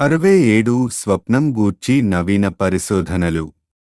అరవై ఏడు స్వప్నం గూర్చి నవీన పరిశోధనలు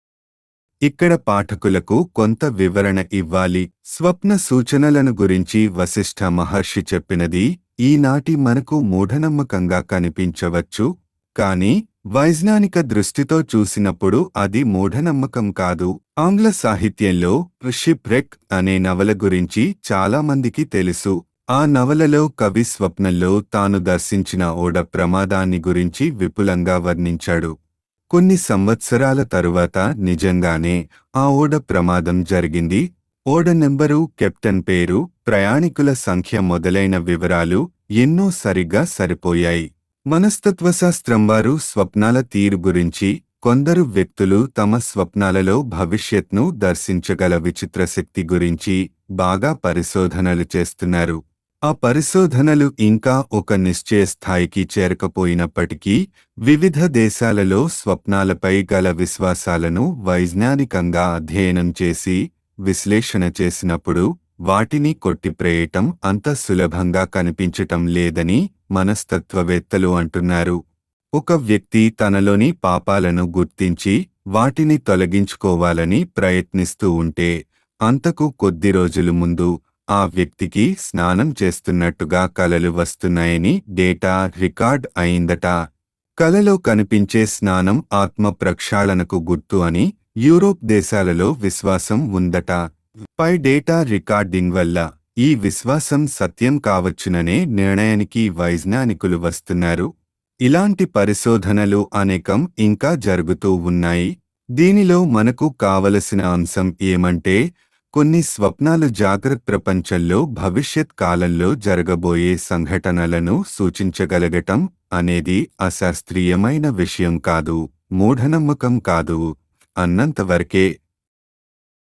ఇక్కడ పాఠకులకు కొంత వివరణ ఇవ్వాలి స్వప్న సూచనలను గురించి వశిష్ఠ మహర్షి చెప్పినది ఈనాటి మనకు మూఢనమ్మకంగా కనిపించవచ్చు కాని వైజ్ఞానిక దృష్టితో చూసినప్పుడు అది మూఢనమ్మకం కాదు ఆంగ్ల సాహిత్యంలో షిప్ రెక్ అనే నవల గురించి చాలా మందికి తెలుసు ఆ నవలలో కవి స్వప్నంలో తాను దర్శించిన ఓడ ప్రమాదాన్ని గురించి విపులంగా వర్ణించాడు కొన్ని సంవత్సరాల తరువాత నిజంగానే ఆ ఓడ ప్రమాదం జరిగింది ఓడ నెంబరు కెప్టెన్ పేరు ప్రయాణికుల సంఖ్య మొదలైన వివరాలు ఎన్నో సరిగ్గా సరిపోయాయి మనస్తత్వశాస్త్రం వారు స్వప్నాల తీరు గురించి కొందరు వ్యక్తులు తమ స్వప్నాలలో భవిష్యత్ను దర్శించగల విచిత్ర శక్తి గురించి బాగా పరిశోధనలు చేస్తున్నారు ఆ పరిశోధనలు ఇంకా ఒక నిశ్చయ స్థాయికి చేరకపోయినప్పటికీ వివిధ దేశాలలో స్వప్నాలపై గల విశ్వాసాలను వైజ్ఞానికంగా అధ్యయనం చేసి విశ్లేషణ చేసినప్పుడు వాటిని కొట్టిప్రేయటం అంత సులభంగా కనిపించటం లేదని మనస్తత్వవేత్తలు అంటున్నారు ఒక వ్యక్తి తనలోని పాపాలను గుర్తించి వాటిని తొలగించుకోవాలని ప్రయత్నిస్తూ ఉంటే అంతకు కొద్ది రోజులు ముందు ఆ వ్యక్తికి స్నానం చేస్తున్నట్టుగా కలలు వస్తున్నాయని డేటా రికార్డ్ అయిందట కలలో కనిపించే స్నానం ఆత్మ ప్రక్షాళనకు గుర్తు అని యూరోప్ దేశాలలో విశ్వాసం ఉందట పై డేటా రికార్డింగ్ వల్ల ఈ విశ్వాసం సత్యం కావచ్చుననే నిర్ణయానికి వైజ్ఞానికులు వస్తున్నారు ఇలాంటి పరిశోధనలు అనేకం ఇంకా జరుగుతూ ఉన్నాయి దీనిలో మనకు కావలసిన అంశం ఏమంటే కొన్ని స్వప్నాలు జాగ్రత్త ప్రపంచంలో భవిష్యత్ కాలంలో జరగబోయే సంఘటనలను సూచించగలగటం అనేది అశాస్త్రీయమైన విషయం కాదు మూఢనమ్మకం కాదు అన్నంతవరకే